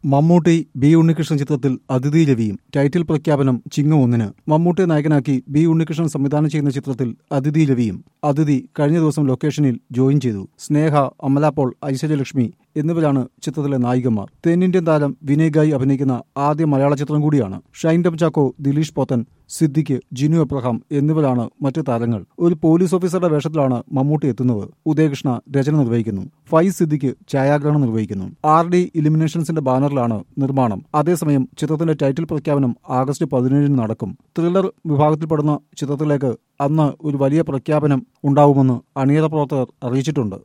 Mammootty B Unnikrishnan ചിത്രത്തിൽ അതിഥി രവിയും title പ്രഖ്യാപനം ചിങ്ങം ഒന്നിന് മമ്മൂട്ടിയെ നായകനാക്കി ബി ഉണ്ണികൃഷ്ണൻ സംവിധാനം ചെയ്യുന്ന ചിത്രത്തിൽ അതിഥി രവിയും അതിഥി കഴിഞ്ഞ ദിവസം ലൊക്കേഷനിൽ ജോയിൻ ചെയ്തു സ്നേഹ അമല പോൾ ഐശ്വര്യലക്ഷ്മി എന്നിവരാണ് ചിത്രത്തിലെ നായികമാർ തെന്നിന്ത്യൻ താരം വിനയ് ഗായി അഭിനയിക്കുന്ന ആദ്യ മലയാള ചിത്രം കൂടിയാണ് ഷൈൻ ടം ചാക്കോ ദിലീഷ് പോത്തൻ സിദ്ദിഖ് ജിനു എബ്രഹാം എന്നിവരാണ് മറ്റു താരങ്ങൾ ഒരു പോലീസ് ഓഫീസറുടെ വേഷത്തിലാണ് മമ്മൂട്ടി എത്തുന്നത് ഉദയകൃഷ്ണ രചന നിർവഹിക്കുന്നു ഫൈസ് സിദ്ദിഖ് ഛായാഗ്രഹണം നിർവഹിക്കുന്നു ആർ ഡി ഇലിമിനേഷൻസിന്റെ ബാനറിലാണ് നിർമ്മാണം അതേസമയം ചിത്രത്തിന്റെ ടൈറ്റിൽ പ്രഖ്യാപനം ആഗസ്റ്റ് പതിനേഴിന് നടക്കും ത്രില്ലർ വിഭാഗത്തിൽപ്പെടുന്ന ചിത്രത്തിലേക്ക് അന്ന് ഒരു വലിയ പ്രഖ്യാപനം ഉണ്ടാവുമെന്ന് അണിയറ പ്രവർത്തകർ അറിയിച്ചിട്ടുണ്ട്